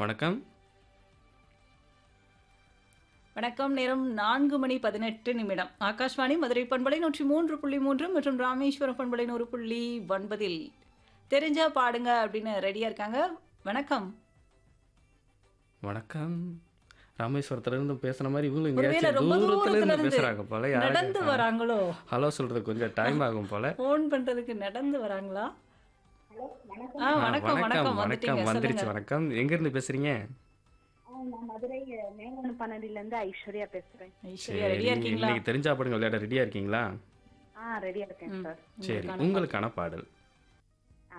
வணக்கம் வணக்கம் நேரம் நான்கு மணி பதினெட்டு நிமிடம் ஆகாஷ்வாணி மதுரை பண்பலை நூற்றி மூன்று புள்ளி மூன்று மற்றும் ராமேஸ்வரம் பண்பலை நூறு புள்ளி ஒன்பதில் தெரிஞ்சா பாடுங்க அப்படின்னு ரெடியா இருக்காங்க வணக்கம் வணக்கம் ராமேஸ்வரத்துல இருந்து பேசுன மாதிரி இவங்களும் ஒருவேளை எங்கேயாச்சும் ரொம்ப தூரத்துல தூரத்துல இருந்து இருந்து பேசுறாங்க போல நடந்து யாரும் வராங்களோ ஹலோ சொல்றது கொஞ்சம் டைம் ஆகும் போல ஃபோன் பண்றதுக்கு நடந்து வராங்களா ஆ ஆ, வணக்கம் வணக்கம் வணக்கம் வந்துட்டீங்க வந்துருச்சு சொல்லுங்க வணக்கம் எங்க இருந்து பேசுறீங்க நான் மதுரை மேங்கொண்டு பன்னெண்டுல இருந்து ஐஸ்வர்யா பேசுறேன் ஐஸ்வர்யா சரி ரெடியா நீங்க இருக்கீங்களா இன்னைக்கு தெரிஞ்சா படுங்க விளையாட ரெடியா இருக்கீங்களா ஆ ரெடியா இருக்கேன் சார் சரி உங்களுக்கான பாடல்